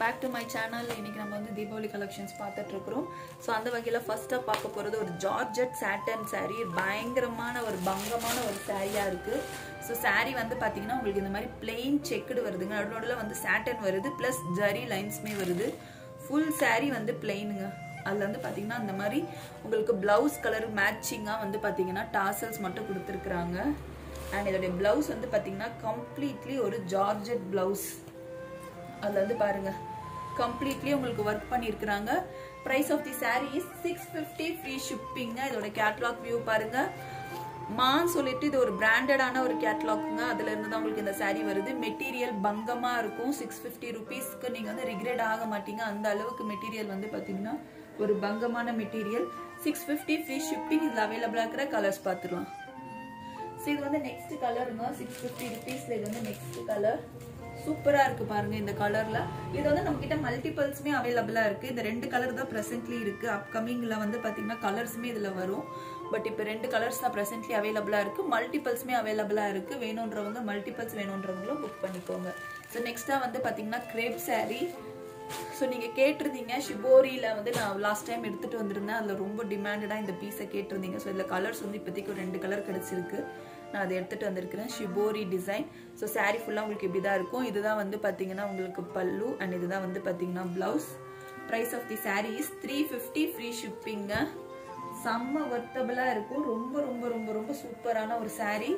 back to my channel இன்னைக்கு நம்ம வந்து தீபாவளி கலெக்ஷன்ஸ் பார்த்துட்டு இருக்கிறோம் ஸோ அந்த வகையில் ஃபர்ஸ்ட்டாக பார்க்க போகிறது ஒரு ஜார்ஜெட் சாட்டன் saree பயங்கரமான ஒரு பங்கமான ஒரு சாரியாக இருக்குது ஸோ saree வந்து பார்த்தீங்கன்னா உங்களுக்கு இந்த மாதிரி பிளெயின் செக்குடு வருதுங்க நடுவில் வந்து சாட்டன் வருது ப்ளஸ் ஜரி லைன்ஸுமே வருது ஃபுல் saree வந்து பிளெயினுங்க அதில் வந்து பார்த்தீங்கன்னா அந்த மாதிரி உங்களுக்கு ப்ளவுஸ் கலர் மேட்சிங்காக வந்து பார்த்தீங்கன்னா டாசல்ஸ் மட்டும் கொடுத்துருக்குறாங்க அண்ட் இதோடைய ப்ளவுஸ் வந்து பார்த்தீங்கன்னா கம்ப்ளீட்லி ஒரு ஜார்ஜெட் ப்ளவுஸ் அதில் வந்து பாருங்க கம்ப்ளீட்லி உங்களுக்கு ஒர்க் பண்ணியிருக்கிறாங்க price of the saree is six fifty free ஷிப்பிங்க இதோட கேட்லாக் வியூ பாருங்க மான்னு சொல்லிட்டு இது ஒரு பிராண்டடான ஒரு கேட்லாக்குங்க அதுல இருந்து தான் உங்களுக்கு இந்த saree வருது மெட்டீரியல் பங்கமா இருக்கும் சிக்ஸ் ஃபிஃப்டி ருபீஸ்க்கு நீங்க வந்து ரிக்ரெட் ஆக மாட்டீங்க அந்த அளவுக்கு மெட்டீரியல் வந்து பாத்தீங்கன்னா ஒரு பங்கமான material six fifty free shipping இதுல அவைலபிளா இருக்கிற கலர்ஸ் பார்த்துக்கலாம் ஸோ இது வந்து நெக்ஸ்ட் கலருங்க சிக்ஸ் ஃபிஃப்டி ருபீஸ்ல இது வந்து நெக்ஸ்ட் கலர் சூப்பரா இருக்கு பாருங்க இந்த கலர்ல இது வந்து நம்ம கிட்ட மல்டிபிள்ஸ்மே அவைலபிளா இருக்கு இந்த ரெண்டு கலர் தான் ப்ரெசென்ட்லி இருக்கு அப்கமிங்ல வந்து பாத்தீங்கன்னா கலர்ஸ்மே இதுல வரும் பட் இப்போ ரெண்டு கலர்ஸ் தான் ப்ரெசென்ட்லி அவைலபிளா இருக்கு மல்டிபிள்ஸ்மே அவைலபிளா இருக்கு வேணுன்றவங்க மல்டிபிள்ஸ் வேணுன்றவங்களும் புக் பண்ணிக்கோங்க ஸோ நெக்ஸ்டா வந்து பாத்தீங்கன்னா கிரேப் saree ஸோ நீங்கள் கேட்டிருந்தீங்க ஷிபோரியில் வந்து நான் லாஸ்ட் டைம் எடுத்துகிட்டு வந்திருந்தேன் அதில் ரொம்ப டிமாண்டடாக இந்த பீஸை கேட்டிருந்தீங்க ஸோ இதில் கலர்ஸ் வந்து இப்போதைக்கு ஒரு ரெண்டு கலர் கிடச்சிருக்கு நான் அதை எடுத்துகிட்டு வந்திருக்கிறேன் ஷிபோரி டிசைன் ஸோ saree ஃபுல்லாக உங்களுக்கு இப்படி தான் இருக்கும் இதுதான் வந்து பார்த்தீங்கன்னா உங்களுக்கு பல்லு அண்ட் இதுதான் வந்து பார்த்தீங்கன்னா blouse price of the saree is three fifty free ஷிப்பிங்க செம்ம ஒர்த்தபிளாக இருக்கும் ரொம்ப ரொம்ப ரொம்ப ரொம்ப சூப்பரான ஒரு saree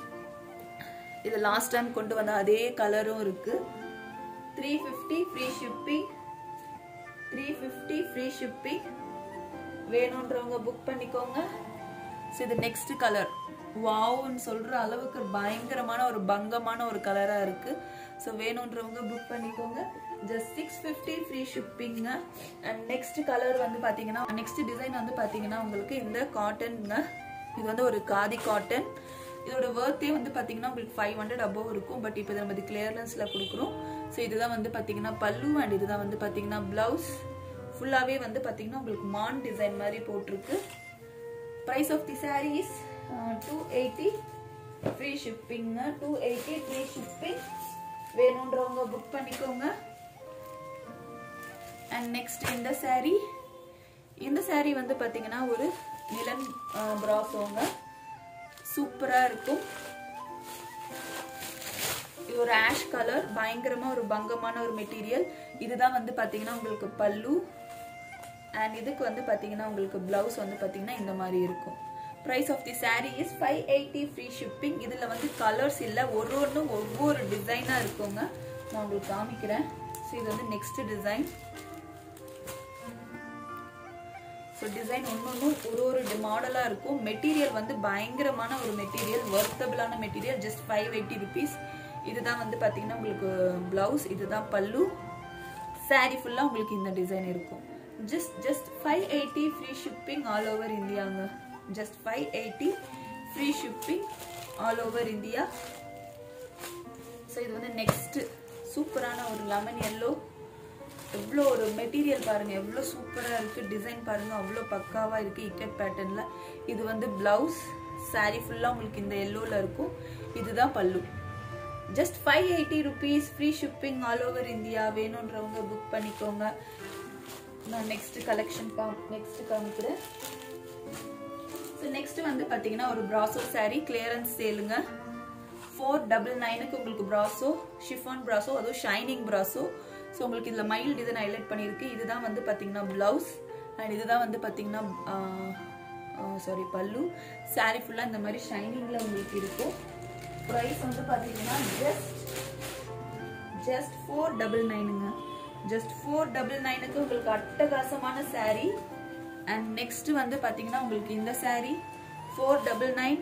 இது லாஸ்ட் டைம் கொண்டு வந்த அதே கலரும் இருக்குது three fifty free shipping three fifty free shipping வேணுன்றவங்க புக் பண்ணிக்கோங்க ஸோ இது நெக்ஸ்ட் கலர் வாவ்னு சொல்கிற அளவுக்கு பயங்கரமான ஒரு பங்கமான ஒரு கலராக இருக்குது ஸோ வேணுன்றவங்க புக் பண்ணிக்கோங்க ஜஸ்ட் சிக்ஸ் ஃபிஃப்டி ஃப்ரீ ஷிப்பிங்க அண்ட் நெக்ஸ்ட் கலர் வந்து பார்த்தீங்கன்னா நெக்ஸ்ட் டிசைன் வந்து பார்த்தீங்கன்னா உங்களுக்கு இந்த காட்டனுங்க இது வந்து ஒரு காதி காட்டன் இதோட ஒர்த்தே வந்து பார்த்தீங்கன்னா உங்களுக்கு ஃபைவ் ஹண்ட்ரட் அபோவ் இருக்கும் பட் இப்போ நம்ம இது கிளியர்லன்ஸில் கொடுக்குறோம் ஸோ இதுதான் வந்து பார்த்தீங்கன்னா பல்லு அண்ட் இதுதான் வந்து பார்த்தீங்கன்னா ப்ளவுஸ் ஃபுல்லாகவே வந்து பார்த்தீங்கன்னா உங்களுக்கு மான் டிசைன் மாதிரி போட்டிருக்கு price of the sarees two eighty free ஷிப்பிங்க டூ எயிட்டி ஃப்ரீ ஷிப்பிங் வேணுன்றவங்க புக் பண்ணிக்கோங்க அண்ட் நெக்ஸ்ட் இந்த saree இந்த saree வந்து பார்த்தீங்கன்னா ஒரு நிலன் ப்ராஸோங்க சூப்பராக இருக்கும் இது ஒரு ஆஷ் கலர் பயங்கரமா ஒரு பங்கமான ஒரு மெட்டீரியல் இதுதான் வந்து பாத்தீங்கன்னா உங்களுக்கு பல்லு அண்ட் இதுக்கு வந்து பாத்தீங்கன்னா உங்களுக்கு பிளவுஸ் வந்து பாத்தீங்கன்னா இந்த மாதிரி இருக்கும் price of the saree is five eighty free shipping இதில் வந்து கலர்ஸ் இல்லை ஒரு ஒன்றும் ஒவ்வொரு டிசைனாக இருக்குங்க நான் உங்களுக்கு காமிக்கிறேன் ஸோ இது வந்து நெக்ஸ்ட் டிசைன் ஸோ டிசைன் ஒன்று ஒன்றும் ஒரு ஒரு மாடலாக இருக்கும் மெட்டீரியல் வந்து பயங்கரமான ஒரு மெட்டீரியல் ஒர்த்தபிளான material just five eighty rupees இதுதான் வந்து பார்த்தீங்கன்னா உங்களுக்கு ப்ளவுஸ் இதுதான் பல்லு saree ஃபுல்லாக உங்களுக்கு இந்த டிசைன் இருக்கும் just just five eighty free shipping all over இந்தியாங்க just five eighty free shipping all over India so இது வந்து நெக்ஸ்ட் சூப்பரான ஒரு லெமன் எல்லோ எவ்வளோ ஒரு மெட்டீரியல் பாருங்க எவ்வளோ சூப்பராக இருக்கு டிசைன் பாருங்க அவ்வளோ பக்காவாக இருக்கு இக்கட் பேட்டர்னில் இது வந்து பிளவுஸ் saree ஃபுல்லாக உங்களுக்கு இந்த எல்லோவில் இருக்கும் இதுதான் பல்லு just five eighty rupees free shipping all over India வேணுன்றவங்க புக் பண்ணிக்கோங்க நான் நெக்ஸ்ட் கலெக்ஷன் கா நெக்ஸ்ட் காமிக்கிறேன் ஸோ நெக்ஸ்ட் வந்து பார்த்தீங்கன்னா ஒரு ப்ராசோ saree கிளியரன்ஸ் சேலுங்க ஃபோர் டபுள் நைனுக்கு உங்களுக்கு ப்ராசோ ஷிஃபான் ப்ராசோ அதுவும் ஷைனிங் ப்ராசோ ஸோ உங்களுக்கு இதில் மயில் டிசைன் ஹைலைட் பண்ணியிருக்கு இதுதான் வந்து பார்த்தீங்கன்னா ப்ளவுஸ் அண்ட் இதுதான் வந்து பார்த்தீங்கன்னா சாரி பல்லு saree ஃபுல்லாக இந்த மாதிரி ஷைனிங்கில் உங்களுக்கு இருக்கும் ப்ரைஸ் வந்து பார்த்தீங்கன்னா ஜஸ்ட் ஜஸ்ட் ஃபோர் டபுள் நைனுங்க ஜஸ்ட் ஃபோர் டபுள் நைனுக்கு உங்களுக்கு அட்டகாசமான saree அண்ட் நெக்ஸ்ட் வந்து பார்த்தீங்கன்னா உங்களுக்கு இந்த saree four double nine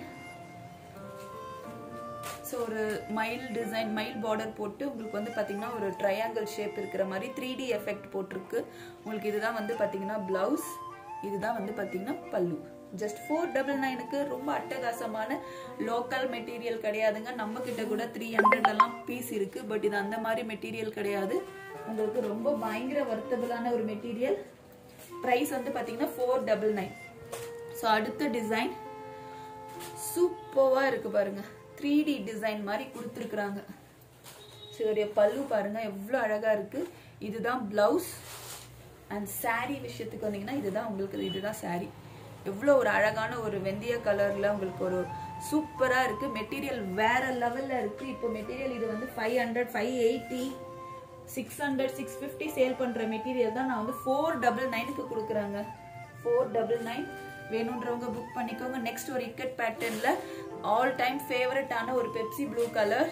so ஒரு மயில் டிசைன் மயில் பார்டர் போட்டு உங்களுக்கு வந்து பார்த்தீங்கன்னா ஒரு ட்ரையாங்கிள் ஷேப் இருக்கிற மாதிரி த்ரீ டி எஃபெக்ட் போட்டிருக்கு உங்களுக்கு இதுதான் வந்து பார்த்தீங்கன்னா ப்ளவுஸ் இதுதான் வந்து பார்த்தீங்கன்னா பல்லு ஜஸ்ட் ஃபோர் டபுள் நைனுக்கு ரொம்ப அட்டகாசமான லோக்கல் மெட்டீரியல் கிடையாதுங்க நம்ம கிட்ட கூட த்ரீ ஹண்ட்ரட்லாம் பீஸ் இருக்கு பட் இது அந்த மாதிரி மெட்டீரியல் கிடையாது உங்களுக்கு ரொம்ப பயங்கர வர்த்தபிளான ஒரு மெட்டீரியல் ப்ரைஸ் வந்து பார்த்தீங்கன்னா ஃபோர் டபுள் நைன் ஸோ அடுத்த டிசைன் சூப்பராக இருக்கு பாருங்க த்ரீ டி டிசைன் மாதிரி கொடுத்துருக்குறாங்க ஸோ இதோடைய பல்லு பாருங்க எவ்வளோ அழகா இருக்கு இதுதான் பிளவுஸ் அண்ட் saree விஷயத்துக்கு வந்தீங்கன்னா இதுதான் உங்களுக்கு இதுதான் saree எவ்வளோ ஒரு அழகான ஒரு வெந்தய கலர்ல உங்களுக்கு ஒரு சூப்பரா இருக்கு மெட்டீரியல் வேற லெவல்ல இருக்கு இப்போ மெட்டீரியல் இது வந்து five hundred five eighty six hundred six fifty sale பண்ற மெட்டீரியல் தான் நான் வந்து ஃபோர் டபுள் நைனுக்கு கொடுக்குறாங்க ஃபோர் டபுள் நைன் வேணுன்றவங்க புக் பண்ணிக்கோங்க நெக்ஸ்ட் ஒரு இக்கட் பேட்டர்ன்ல ஆல் டைம் ஃபேவரட்டான ஒரு பெப்சி ப்ளூ கலர்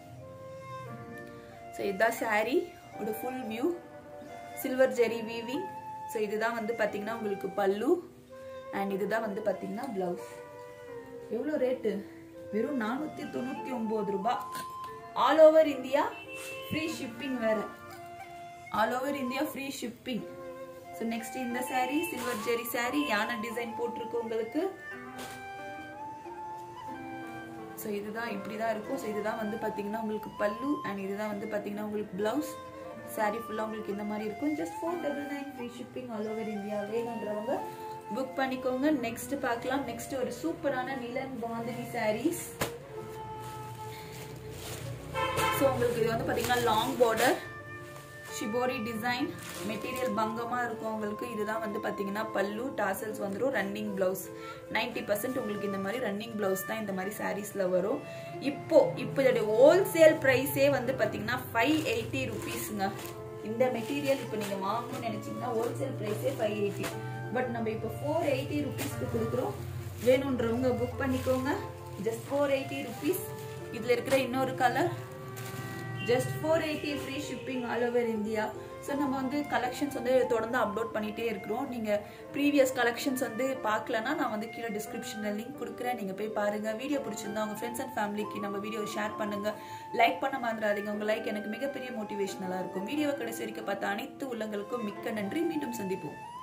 ஸோ இதுதான் saree ஒரு full view silver zari weaving so இதுதான் வந்து பார்த்தீங்கன்னா உங்களுக்கு பல்லு அண்ட் இதுதான் வந்து பார்த்தீங்கன்னா பிளவுஸ் எவ்வளோ ரேட்டு வெறும் நானூற்றி தொண்ணூற்றி ஒம்பது ரூபாய் all over India free shipping வேற all over India free shipping so next இந்த saree சில்வர் ஜெரி saree யானை டிசைன் போட்டிருக்கு உங்களுக்கு ஸோ இதுதான் இப்படி தான் இருக்கும் ஸோ இதுதான் வந்து பார்த்தீங்கன்னா உங்களுக்கு பல்லு அண்ட் இதுதான் வந்து பார்த்தீங்கன்னா உங்களுக்கு பிளவுஸ் saree ஃபுல்லாக உங்களுக்கு இந்த மாதிரி இருக்கும் just four double nine free shipping all over India வேணுன்றவங்க புக் பண்ணிக்கோங்க நெக்ஸ்ட் பார்க்கலாம் நெக்ஸ்ட் ஒரு சூப்பரான நிலன் பாந்தினி sarees ஸோ உங்களுக்கு இது வந்து பார்த்தீங்கன்னா long border shibori design material பங்கமாக இருக்கும் உங்களுக்கு இதுதான் வந்து பார்த்தீங்கன்னா பல்லு டாசல்ஸ் வந்துடும் ரன்னிங் ப்ளவுஸ் நைன்டி பர்சன்ட் உங்களுக்கு இந்த மாதிரி ரன்னிங் ப்ளவுஸ் தான் இந்த மாதிரி சாரீஸில் வரும் இப்போ இப்போ இதோடைய ஹோல்சேல் ப்ரைஸே வந்து பார்த்தீங்கன்னா ஃபைவ் எயிட்டி ருபீஸுங்க இந்த மெட்டீரியல் இப்போ நீங்கள் வாங்கணும்னு நினச்சிங்கன்னா ஹோல்சேல் ப்ரைஸே ஃபைவ் எயிட்டி பட் நம்ம இப்போ ஃபோர் எயிட்டி ருபீஸ்க்கு கொடுக்குறோம் வேணுன்றவங்க புக் பண்ணிக்கோங்க ஜஸ்ட் ஃபோர் எயிட்டி ருபீஸ் இதில் இருக்கிற இன்னொரு colour just four eighty free shipping all over India so நம்ம வந்து கலெக்ஷன்ஸ் வந்து தொடர்ந்து அப்லோட் பண்ணிகிட்டே இருக்கிறோம் நீங்கள் ப்ரீவியஸ் கலெக்ஷன்ஸ் வந்து பார்க்கலன்னா நான் வந்து கீழே டிஸ்கிரிப்ஷனில் லிங்க் கொடுக்குறேன் நீங்கள் போய் பாருங்கள் வீடியோ பிடிச்சிருந்தா உங்கள் ஃப்ரெண்ட்ஸ் அண்ட் ஃபேமிலிக்கு நம்ம வீடியோ ஷேர் பண்ணுங்கள் லைக் பண்ண மறந்துடாதீங்க உங்கள் லைக் எனக்கு மிகப்பெரிய மோட்டிவேஷனலாக இருக்கும் வீடியோவை கடைசி வரைக்கும் பார்த்த அனைத்து உள்ளங்களுக்கும் மிக்க நன்றி மீண்டும் சந்திப்போம்